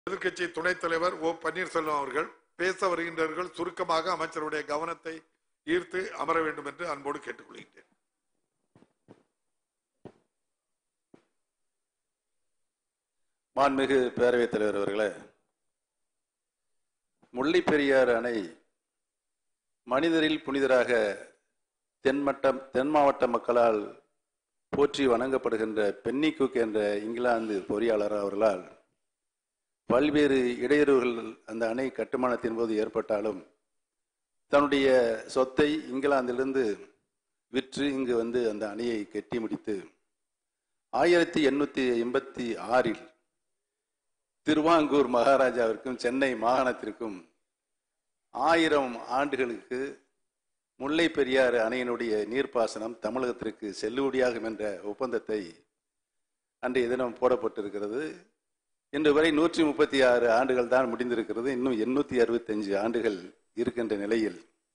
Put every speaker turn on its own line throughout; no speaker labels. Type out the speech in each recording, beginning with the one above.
எதிர்க்கட்சி துணைத் தலைவர் ஓ பன்னீர்செல்வம் அவர்கள் பேச வருகின்றவர்கள் சுருக்கமாக அமைச்சருடைய கவனத்தை ஈர்த்து அமர வேண்டும் என்று அன்போடு கேட்டுக்கொள்கின்றேன்
மாண்புமிகு பேரவைத் தலைவர் அவர்களே முல்லை பெரியாறு அணை மனிதரில் புனிதராக தென்மட்டம் தென் மாவட்ட மக்களால் போற்றி வணங்கப்படுகின்ற பென்னி குக் என்ற இங்கிலாந்து பொறியாளர் அவர்களால் பல்வேறு இடையூறுகள் அந்த அணை கட்டுமானத்தின் போது ஏற்பட்டாலும் தன்னுடைய சொத்தை இங்கிலாந்திலிருந்து விற்று இங்கு வந்து அந்த அணையை கட்டி முடித்து ஆயிரத்தி எண்ணூத்தி எண்பத்தி ஆறில் திருவாங்கூர் மகாராஜாவிற்கும் சென்னை மாகாணத்திற்கும் ஆயிரம் ஆண்டுகளுக்கு முல்லை பெரியாறு அணையினுடைய நீர்ப்பாசனம் தமிழகத்திற்கு செல்லுபடியாகும் என்ற ஒப்பந்தத்தை அன்றைய தினம் போடப்பட்டிருக்கிறது இன்று வரை நூற்றி முப்பத்தி ஆறு ஆண்டுகள் தான் முடிந்திருக்கிறது இன்னும் எண்ணூத்தி அறுபத்தஞ்சு ஆண்டுகள் இருக்கின்ற நிலையில்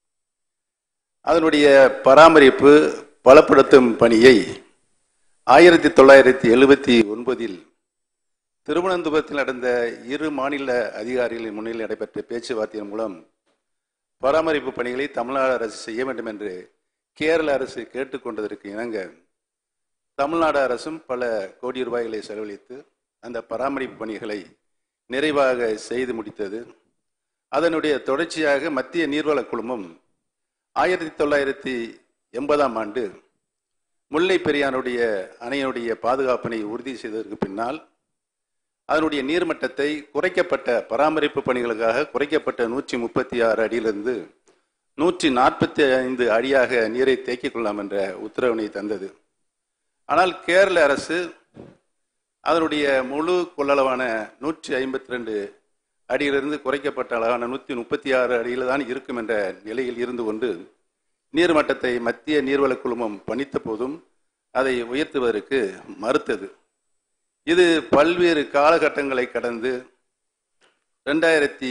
அதனுடைய பராமரிப்பு பலப்படுத்தும் பணியை ஆயிரத்தி தொள்ளாயிரத்தி எழுபத்தி ஒன்பதில் திருவனந்தபுரத்தில் நடந்த இரு மாநில அதிகாரிகளின் முன்னிலையில் நடைபெற்ற பேச்சுவார்த்தையின் மூலம் பராமரிப்பு பணிகளை தமிழ்நாடு அரசு செய்ய வேண்டும் என்று கேரள அரசு கேட்டுக்கொண்டதற்கு இணங்க தமிழ்நாடு அரசும் பல கோடி ரூபாய்களை செலவழித்து அந்த பராமரிப்பு பணிகளை நிறைவாக செய்து முடித்தது அதனுடைய தொடர்ச்சியாக மத்திய நீர்வளக் குழுமம் ஆயிரத்தி தொள்ளாயிரத்தி எண்பதாம் ஆண்டு முல்லை பெரியானுடைய அணையினுடைய பாதுகாப்பினை உறுதி செய்ததற்கு பின்னால் அதனுடைய நீர்மட்டத்தை குறைக்கப்பட்ட பராமரிப்பு பணிகளுக்காக குறைக்கப்பட்ட நூற்றி முப்பத்தி ஆறு அடியிலிருந்து நூற்றி நாற்பத்தி ஐந்து அடியாக நீரை தேக்கிக் கொள்ளலாம் என்ற உத்தரவினை தந்தது ஆனால் கேரள அரசு அதனுடைய முழு கொள்ளளவான நூற்றி ஐம்பத்தி ரெண்டு அடியிலிருந்து குறைக்கப்பட்ட அளவான நூற்றி முப்பத்தி ஆறு அடியில் தான் இருக்கும் என்ற நிலையில் இருந்து கொண்டு நீர்மட்டத்தை மத்திய நீர்வளக் குழுமம் பணித்த போதும் அதை உயர்த்துவதற்கு மறுத்தது இது பல்வேறு காலகட்டங்களை கடந்து ரெண்டாயிரத்தி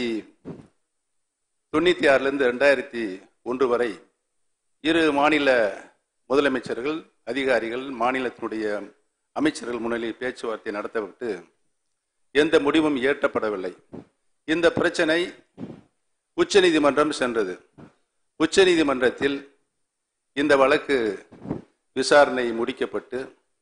தொண்ணூத்தி ஆறுலேருந்து ரெண்டாயிரத்தி ஒன்று வரை இரு மாநில முதலமைச்சர்கள் அதிகாரிகள் மாநிலத்தினுடைய அமைச்சர்கள் முன்னிலையில் பேச்சுவார்த்தை நடத்தப்பட்டு எந்த முடிவும் இயற்றப்படவில்லை இந்த பிரச்சனை உச்சநீதிமன்றம் சென்றது உச்சநீதிமன்றத்தில் இந்த வழக்கு விசாரணை முடிக்கப்பட்டு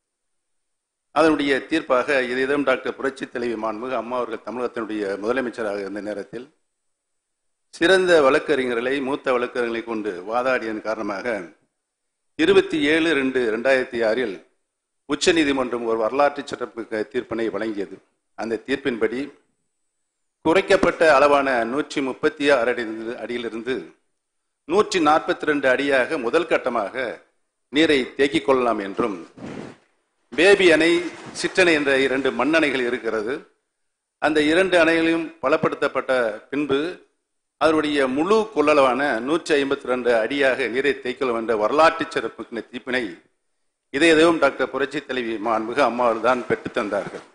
அதனுடைய தீர்ப்பாக இதைதான் டாக்டர் புரட்சி தலைவி மாண்புமிகு அம்மா அவர்கள் தமிழகத்தினுடைய முதலமைச்சராக இருந்த நேரத்தில் சிறந்த வழக்கறிஞர்களை மூத்த வழக்கறிஞர்களை கொண்டு வாதாடியதன் காரணமாக இருபத்தி ஏழு ரெண்டு ரெண்டாயிரத்தி ஆறில் உச்சநீதிமன்றம் ஒரு வரலாற்று சிறப்பு தீர்ப்பினை வழங்கியது அந்த தீர்ப்பின்படி குறைக்கப்பட்ட அளவான நூற்றி முப்பத்தி ஆறு அடி அடியிலிருந்து நூற்றி நாற்பத்தி ரெண்டு அடியாக முதல் கட்டமாக நீரை தேக்கிக் கொள்ளலாம் என்றும் பேபி அணை சிற்றணை என்ற இரண்டு மண்ணணைகள் இருக்கிறது அந்த இரண்டு அணைகளையும் பலப்படுத்தப்பட்ட பின்பு அதனுடைய முழு கொள்ளளவான நூற்றி ஐம்பத்தி ரெண்டு அடியாக நீரை தேய்க்கலாம் என்ற வரலாற்று சிறப்பு தீர்ப்பினை இதை எதுவும் டாக்டர் புரட்சி தலைவி மாண்புக அம்மாவர்கள் தான் பெற்றுத் தந்தார்கள்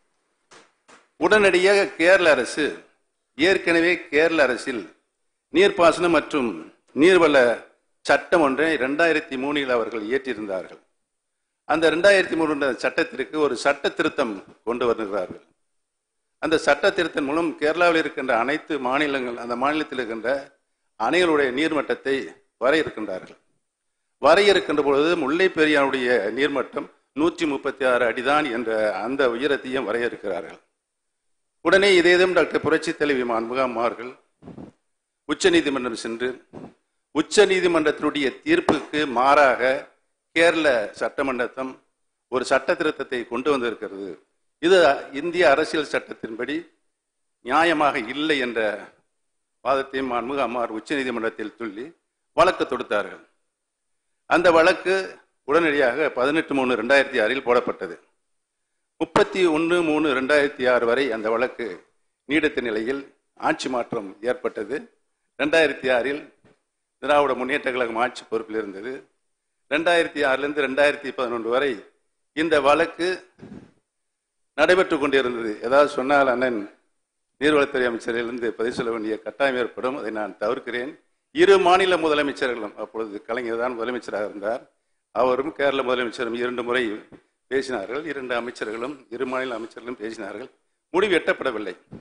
உடனடியாக கேரள அரசு ஏற்கனவே கேரள அரசில் நீர்ப்பாசனம் மற்றும் நீர்வள சட்டம் ஒன்றை இரண்டாயிரத்தி மூணில் அவர்கள் இயற்றியிருந்தார்கள் அந்த ரெண்டாயிரத்தி மூணு சட்டத்திற்கு ஒரு சட்ட திருத்தம் கொண்டு வருகிறார்கள் அந்த சட்ட திருத்தம் மூலம் கேரளாவில் இருக்கின்ற அனைத்து மாநிலங்கள் அந்த மாநிலத்தில் இருக்கின்ற அணைகளுடைய நீர்மட்டத்தை வரையறுக்கின்றார்கள் வரையறுக்கின்ற பொழுது முல்லை பெரியாருடைய நீர்மட்டம் நூற்றி முப்பத்தி ஆறு அடிதான் என்ற அந்த உயரத்தையும் வரையறுக்கிறார்கள் உடனே இதேதும் டாக்டர் புரட்சி தலைவி மாண்புகாம் அவர்கள் உச்ச நீதிமன்றம் சென்று உச்ச நீதிமன்றத்தினுடைய தீர்ப்புக்கு மாறாக கேரள சட்டமன்றத்தம் ஒரு சட்ட திருத்தத்தை கொண்டு வந்திருக்கிறது இது இந்திய அரசியல் சட்டத்தின்படி நியாயமாக இல்லை என்ற வாதத்தையும் மாண்புக அம்மார் உச்ச நீதிமன்றத்தில் சொல்லி வழக்கு தொடுத்தார்கள் அந்த வழக்கு உடனடியாக பதினெட்டு மூணு ரெண்டாயிரத்தி ஆறில் போடப்பட்டது முப்பத்தி ஒன்று மூணு ரெண்டாயிரத்தி ஆறு வரை அந்த வழக்கு நீடித்த நிலையில் ஆட்சி மாற்றம் ஏற்பட்டது ரெண்டாயிரத்தி ஆறில் திராவிட முன்னேற்ற கழகம் ஆட்சி பொறுப்பில் இருந்தது ரெண்டாயிரத்தி ஆறிலிருந்து ரெண்டாயிரத்தி பதினொன்று வரை இந்த வழக்கு நடைபெற்று கொண்டிருந்தது ஏதாவது சொன்னால் அண்ணன் நீர்வளத்துறை அமைச்சரிலிருந்து பதிவு சொல்ல வேண்டிய கட்டாயம் ஏற்படும் அதை நான் தவிர்க்கிறேன் இரு மாநில முதலமைச்சர்களும் அப்பொழுது கலைஞர் தான் முதலமைச்சராக இருந்தார் அவரும் கேரள முதலமைச்சரும் இரண்டு முறை பேசினார்கள் இரண்டு அமைச்சர்களும் இரு மாநில அமைச்சர்களும் பேசினார்கள் முடிவு எட்டப்படவில்லை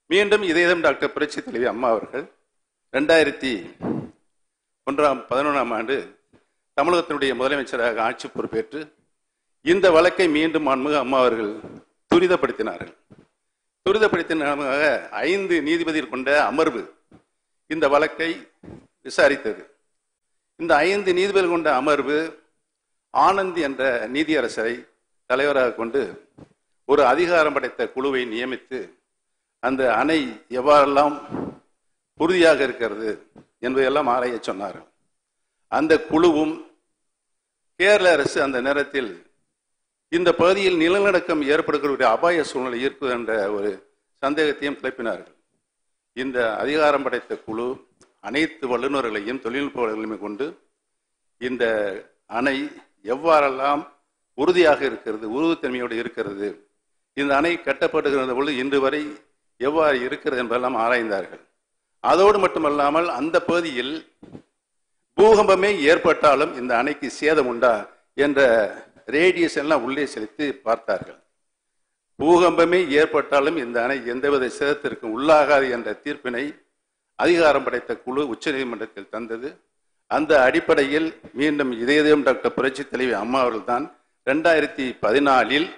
மீண்டும் இதேதம் டாக்டர் புரட்சி தலைவி அம்மா அவர்கள் ரெண்டாயிரத்தி ஒன்றாம் பதினொன்றாம் ஆண்டு தமிழகத்தினுடைய முதலமைச்சராக ஆட்சி பொறுப்பேற்று இந்த வழக்கை மீண்டும் மாண்புமிகு அம்மா அவர்கள் துரிதப்படுத்தினார்கள் துரிதப்படுத்தினாக ஐந்து நீதிபதிகள் கொண்ட அமர்வு இந்த வழக்கை விசாரித்தது இந்த ஐந்து நீதிபதிகள் கொண்ட அமர்வு ஆனந்த் என்ற நீதியரசரை தலைவராக கொண்டு ஒரு அதிகாரம் படைத்த குழுவை நியமித்து அந்த அணை எவ்வாறெல்லாம் உறுதியாக இருக்கிறது என்பதையெல்லாம் ஆராய சொன்னார்கள் அந்த குழுவும் கேரள அரசு அந்த நேரத்தில் இந்த பகுதியில் நிலநடுக்கம் ஏற்படக்கூடிய அபாய சூழ்நிலை இருக்குது என்ற ஒரு சந்தேகத்தையும் கிளப்பினார்கள் இந்த அதிகாரம் படைத்த குழு அனைத்து வல்லுநர்களையும் தொழில்நுட்ப வல்லுநர்களையும் கொண்டு இந்த அணை எவ்வாறெல்லாம் உறுதியாக இருக்கிறது உறுதித்தன்மையோடு இருக்கிறது இந்த அணை கட்டப்படுகிற பொழுது இன்று வரை எவ்வாறு இருக்கிறது என்பதெல்லாம் ஆராய்ந்தார்கள் அதோடு மட்டுமல்லாமல் அந்த பகுதியில் பூகம்பமே ஏற்பட்டாலும் இந்த அணைக்கு சேதம் உண்டா என்ற ரேடியஸ் எல்லாம் உள்ளே செலுத்தி பார்த்தார்கள் பூகம்பமே ஏற்பட்டாலும் இந்த அணை எந்தவித சேதத்திற்கும் உள்ளாகாது என்ற தீர்ப்பினை அதிகாரம் படைத்த குழு உச்சநீதிமன்றத்தில் தந்தது அந்த அடிப்படையில் மீண்டும் இதயம் டாக்டர் புரட்சி தலைவி அம்மா அவர்கள் தான் ரெண்டாயிரத்தி பதினாலில்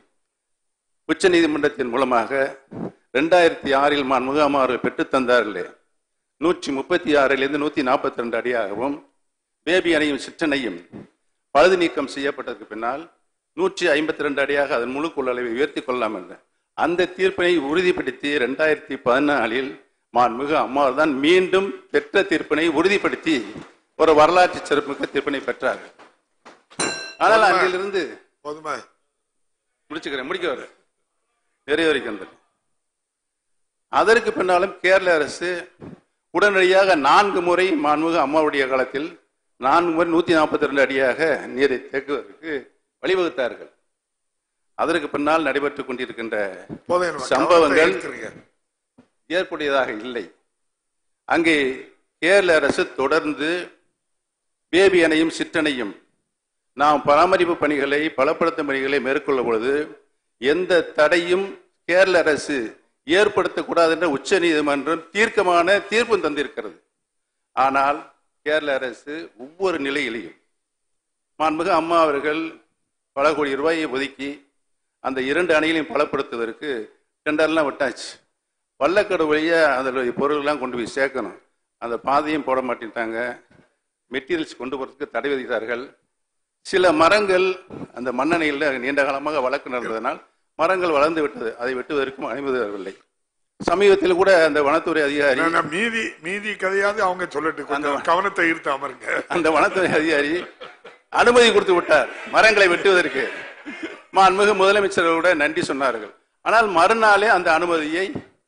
உச்ச நீதிமன்றத்தின் மூலமாக ரெண்டாயிரத்தி ஆறில் மான் முகாம் அவர்கள் பெற்றுத் தந்தார்களே நூற்றி முப்பத்தி ஆறிலிருந்து நூத்தி நாற்பத்தி ரெண்டு அடியாகவும் பேபி அணையும் சிற்றணையும் பழுது நீக்கம் செய்யப்பட்டதற்கு பின்னால் நூற்றி ஐம்பத்தி ரெண்டு அடியாக அதன் முழு கொள்ளளவை உயர்த்தி கொள்ளலாம் என்ற அந்த தீர்ப்பினை உறுதிப்படுத்தி ரெண்டாயிரத்தி பதினாலில் மாண்புமிகு அம்மாவர் தான் மீண்டும் பெற்ற தீர்ப்பினை உறுதிப்படுத்தி ஒரு வரலாற்று சிறப்புமிக்க தீர்ப்பினை பெற்றார்கள் ஆனால் அன்றிலிருந்து
போதுமா
முடிச்சுக்கிறேன் முடிக்க வர நிறைவேறிக்கின்றது அதற்கு பின்னாலும் கேரள அரசு உடனடியாக நான்கு முறை மாண்புமிகு அம்மாவுடைய காலத்தில் நான்கு முறை நூத்தி நாற்பத்தி ரெண்டு அடியாக நீரை தேக்குவதற்கு வழிவகுத்தார்கள் அதற்கு பின்னால் நடைபெற்றுக் கொண்டிருக்கின்ற
போதும்
சம்பவங்கள்
எடுத்துருங்க.
ஏற்புடையதாக இல்லை அங்கே கேரள அரசு தொடர்ந்து பேபி அணையும் சிற்றணையும் நாம் பராமரிப்பு பணிகளை பலப்படுத்தும் பணிகளை மேற்கொள்ளும் பொழுது எந்த தடையும் கேரள அரசு ஏற்படுத்தக்கூடாது என்ற உச்ச நீதிமன்றம் தீர்க்கமான தீர்ப்பும் தந்திருக்கிறது ஆனால் கேரள அரசு ஒவ்வொரு நிலையிலையும் மாண்புமிகு அம்மா அவர்கள் பல கோடி ரூபாயை ஒதுக்கி அந்த இரண்டு அணைகளையும் பலப்படுத்துவதற்கு டெண்டர்லாம் விட்டாச்சு வல்லக்கடை வழியா அதனுடைய பொருள்லாம் கொண்டு போய் சேர்க்கணும் அந்த பாதையும் போட மாட்டேன்ட்டாங்க மெட்டீரியல்ஸ் கொண்டு போறதுக்கு தடை விதித்தார்கள் சில மரங்கள் அந்த மண்ணணையில் நீண்ட காலமாக வழக்கு நடந்ததனால் மரங்கள் வளர்ந்து விட்டது அதை வெட்டுவதற்கும் அனுமதி வரவில்லை சமீபத்தில் கூட அந்த வனத்துறை அதிகாரி
நான் நான் மீதி மீதி கதையாவது அவங்க சொல்லட்டு கொஞ்சம் கவனத்தை ஈர்த்து அமருங்க
அந்த வனத்துறை அதிகாரி அனுமதி கொடுத்து விட்டார் மரங்களை வெட்டுவதற்கு மாண்புமிகு முதலமைச்சரோட நன்றி சொன்னார்கள் ஆனால் மறுநாளே அந்த அனுமதியை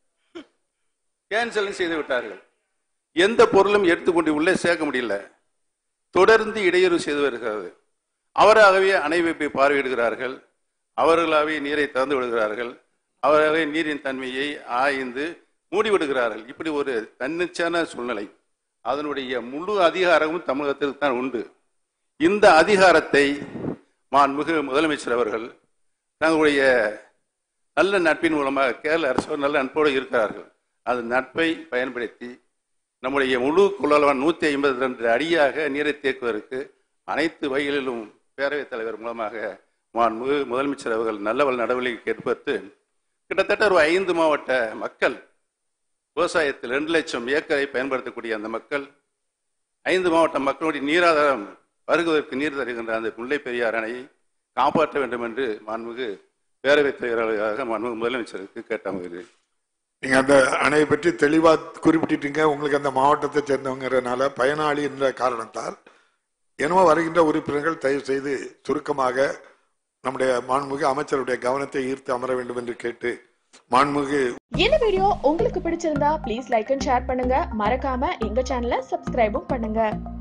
கேன்சல் செய்து விட்டார்கள் எந்த பொருளும் எடுத்துக்கொண்டு உள்ளே சேர்க்க முடியல தொடர்ந்து இடையூறு செய்து வருகிறது அவராகவே அணை வைப்பை பார்வையிடுகிறார்கள் அவர்களாகவே நீரை திறந்து விடுகிறார்கள் அவராகவே நீரின் தன்மையை ஆய்ந்து மூடிவிடுகிறார்கள் இப்படி ஒரு தன்னிச்சான சூழ்நிலை அதனுடைய முழு அதிகாரமும் தமிழகத்தில் தான் உண்டு இந்த அதிகாரத்தை மாண்புமிகு முதலமைச்சர் அவர்கள் தங்களுடைய நல்ல நட்பின் மூலமாக கேரள அரசு நல்ல நட்போடு இருக்கிறார்கள் அந்த நட்பை பயன்படுத்தி நம்முடைய முழு கொள்ளளவான நூத்தி ஐம்பத்தி ரெண்டு அடியாக நீரை தேக்குவதற்கு அனைத்து வகைகளிலும் பேரவைத் தலைவர் மூலமாக மாண்புமிகு முதலமைச்சர் அவர்கள் நல்ல நடவடிக்கை எடுப்பது கிட்டத்தட்ட ஒரு ஐந்து மாவட்ட மக்கள் விவசாயத்தில் ரெண்டு லட்சம் ஏக்கரை பயன்படுத்தக்கூடிய அந்த மக்கள் ஐந்து மாவட்ட மக்களுடைய நீராதாரம் பருகுவதற்கு நீர் தருகின்ற அந்த முல்லை பெரியார் அணையை காப்பாற்ற வேண்டும் என்று மாண்புமிகு பேரவைத் தலைவர்களாக மாண்புமிகு முதலமைச்சருக்கு கேட்டாமல்
நீங்க அந்த அணையை பற்றி தெளிவா குறிப்பிட்டிட்டீங்க உங்களுக்கு அந்த மாவட்டத்தை சேர்ந்தவங்கிறனால பயனாளி என்ற காரணத்தால் என்னவோ வருகின்ற உறுப்பினர்கள் தயவு செய்து சுருக்கமாக நம்முடைய மாண்புமிகு அமைச்சருடைய கவனத்தை ஈர்த்து அமர வேண்டும் என்று கேட்டு மாண்புமிகு
இந்த வீடியோ உங்களுக்கு பிடிச்சிருந்தா ப்ளீஸ் லைக் அண்ட் ஷேர் பண்ணுங்க மறக்காம எங்க சேனலை சப்ஸ்கிரைபும் பண்ணுங்க